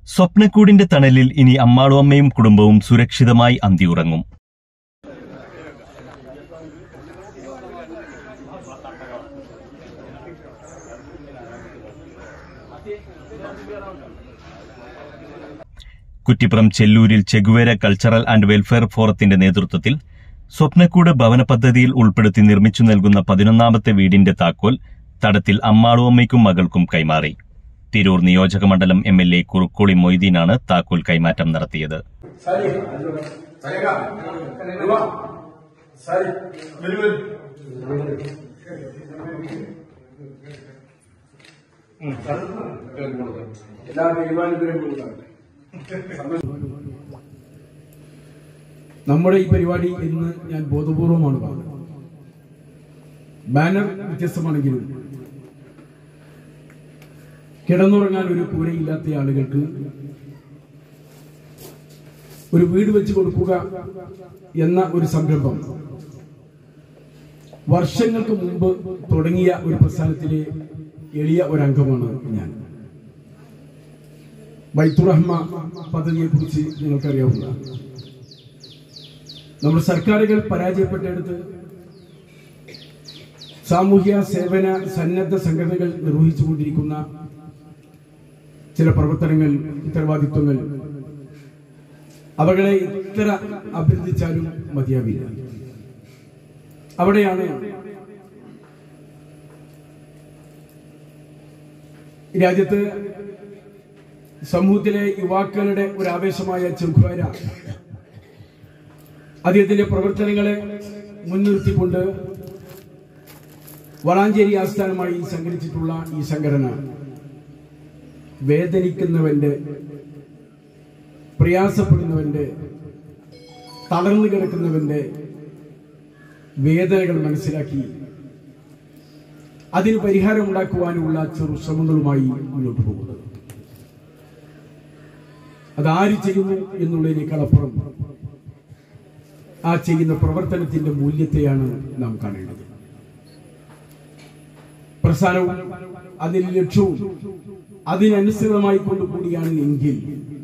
സ്വപ്നക്കൂടിന്റെ തണലിൽ ഇനി അമ്മാളുഅമ്മയും കുടുംബവും സുരക്ഷിതമായി അന്തിയുറങ്ങും കുറ്റിപ്പുറം ചെല്ലൂരിൽ ചെഗുവേര കൾച്ചറൽ ആൻഡ് വെൽഫെയർ ഫോറത്തിന്റെ നേതൃത്വത്തിൽ സ്വപ്നക്കൂട് ഭവന പദ്ധതിയിൽ ഉൾപ്പെടുത്തി നിർമ്മിച്ചു നൽകുന്ന പതിനൊന്നാമത്തെ വീടിന്റെ താക്കോൽ തടത്തിൽ അമ്മാളുഅമ്മയ്ക്കും മകൾക്കും കൈമാറി തിരൂർ നിയോജക മണ്ഡലം എം എൽ എ കുറുക്കോളി മൊയ്തീനാണ് താക്കോൽ കൈമാറ്റം നടത്തിയത് സരി സരിക രൂപ സരി വരൂ എല്ലാ തീരുമാനത്തിനും കൊടുക്കാറുണ്ട് നമ്മുടെ ഈ പരിപാടി ഇന്ന് ഞാൻ ബോധപൂർവമാണ് പറഞ്ഞത് ബാനർ വ്യത്യസ്തമാണെങ്കിലും കിടന്നുറങ്ങാൻ ഒരു കൂരയില്ലാത്ത ആളുകൾക്ക് ഒരു വീട് വെച്ച് കൊടുക്കുക എന്ന ഒരു സംരംഭം വർഷങ്ങൾക്ക് മുമ്പ് തുടങ്ങിയ ഒരു പ്രസ്ഥാനത്തിലെ എളിയ ഒരംഗമാണ് ഞാൻ ബൈത്തുറഹ്മ പദ്ധതിയെ കുറിച്ച് നിങ്ങൾക്കറിയാവുന്നതാണ് നമ്മുടെ സർക്കാരുകൾ പരാജയപ്പെട്ടെടുത്ത് സാമൂഹ്യ സേവന സന്നദ്ധ സംഘടനകൾ നിർവഹിച്ചുകൊണ്ടിരിക്കുന്ന ചില പ്രവർത്തനങ്ങൾ ഉത്തരവാദിത്വങ്ങൾ അവകളെ ഇത്ര അഭ്യർത്ഥിച്ചാലും മതിയാവില്ല അവിടെയാണ് രാജ്യത്ത് സമൂഹത്തിലെ യുവാക്കളുടെ ഒരു ആവേശമായ ചെറുക്കുവാര അദ്ദേഹത്തിന്റെ പ്രവർത്തനങ്ങളെ മുൻനിർത്തിക്കൊണ്ട് വളാഞ്ചേരി ആസ്ഥാനമായി സംഘടിച്ചിട്ടുള്ള ഈ സംഘടന വേദനിക്കുന്നവന്റെ പ്രയാസപ്പെടുന്നവന്റെ തളർന്നു കിടക്കുന്നവന്റെ വേദനകൾ മനസ്സിലാക്കി അതിന് പരിഹാരമുണ്ടാക്കുവാനുള്ള ചെറു ശ്രമങ്ങളുമായി മുന്നോട്ട് പോകുന്നത് അതാര് ചെയ്യുന്നു എന്നുള്ളതിനേക്കാളപ്പുറം ആ ചെയ്യുന്ന പ്രവർത്തനത്തിന്റെ മൂല്യത്തെയാണ് നാം കാണേണ്ടത് പ്രസ്ഥാനവും അതിന് ലക്ഷ്യവും അതിനനുസൃതമായി കൊണ്ടുകൂടിയാണ് എങ്കിൽ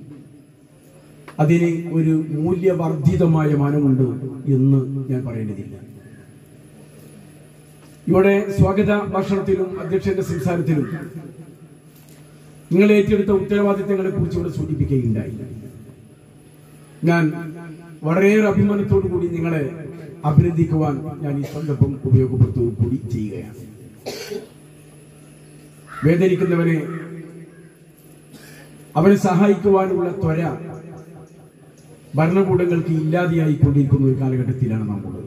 അതിന് ഒരു മൂല്യവർദ്ധിതമായ മാനമുണ്ട് എന്ന് ഞാൻ പറയേണ്ടതില്ല ഇവിടെ സ്വാഗത ഭാഷണത്തിലും അധ്യക്ഷന്റെ സംസാരത്തിലും നിങ്ങൾ ഏറ്റെടുത്ത ഉത്തരവാദിത്തങ്ങളെ കുറിച്ച് ഇവിടെ സൂചിപ്പിക്കുകയുണ്ടായി ഞാൻ വളരെയേറെ അഭിമാനത്തോടു കൂടി നിങ്ങളെ അഭിനന്ദിക്കുവാൻ ഞാൻ ഈ സന്ദർഭം ഉപയോഗപ്പെടുത്തുകയും കൂടി ചെയ്യുകയാണ് വേദനിക്കുന്നവനെ അവനെ സഹായിക്കുവാനുള്ള ത്വര ഭരണകൂടങ്ങൾക്ക് ഇല്ലാതെയായി കൊണ്ടിരിക്കുന്ന ഒരു കാലഘട്ടത്തിലാണ് നാം ഉള്ളത്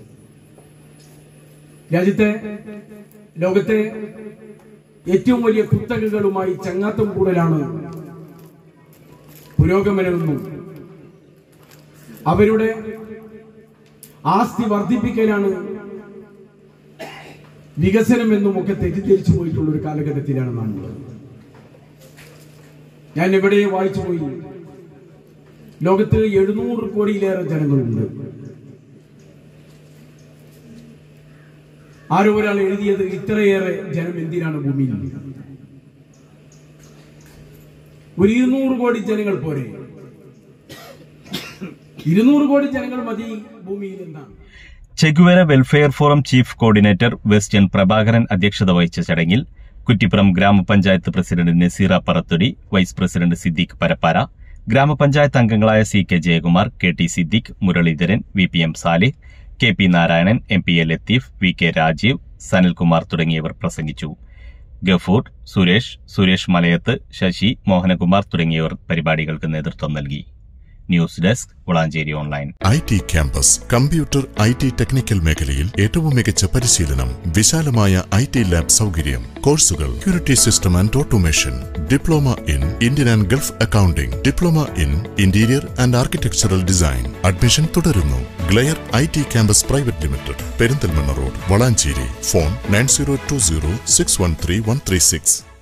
രാജ്യത്തെ ലോകത്തെ ഏറ്റവും വലിയ കുത്തകകളുമായി ചങ്ങാത്തം കൂടലാണ് പുരോഗമനമെന്നും അവരുടെ ആസ്തി വർദ്ധിപ്പിക്കലാണ് വികസനമെന്നും ഒക്കെ തെറ്റിദ്ധരിച്ചു പോയിട്ടുള്ള ഒരു കാലഘട്ടത്തിലാണ് നാം ഉള്ളത് ഞാൻ എവിടെ വായിച്ചു പോയി ലോകത്ത് എഴുന്നൂറ് കോടിയിലേറെ ജനങ്ങളുണ്ട് ആരോ ഒരാൾ എഴുതിയത് ഇത്രയേറെ ജനം എന്തിനാണ് ഭൂമിയിൽ ഒരു ഇരുന്നൂറ് കോടി ജനങ്ങൾ പോരെ ഇരുന്നൂറ് കോടി ജനങ്ങൾ മതി ഭൂമിയിൽ എന്താണ് Che Guevara welfare forum chief coordinator വെസ്റ്റ്യൻ പ്രഭാകരൻ അധ്യക്ഷത വഹിച്ച ചടങ്ങിൽ കുറ്റിപ്പുറം ഗ്രാമപഞ്ചായത്ത് president Naseera Parathudi vice president Siddique Parappara ഗ്രാമപഞ്ചായത്ത് അംഗങ്ങളായ C K Jayakumar K T Siddique Muraleedharan V P M Salih K P Narayanan M P A Latheef V K Rajeev Sanalkumar തുടങ്ങിയവർ പ്രസംഗിച്ചു ഗഫൂർ സുരേഷ് സുരേഷ് മലയത്ത് ശശി മോഹനകുമാർ തുടങ്ങിയവർ പരിപാടികൾക്ക് നേതൃത്വം നൽകി news desk Valanchery online I T campus computer I T technical മേഖലയിൽ ഏറ്റവും മികച്ച പരിശീലനം വിശാലമായ ഐ ടി ലാബ് സൗകര്യം കോഴ്സുകൾ security system and automation diploma in Indian and Gulf accounting diploma in interior and architectural design admission തുടരുന്നു glare I T campus private limited Perinthalmanna road Valanchery phone nine zero two zero six one three one three six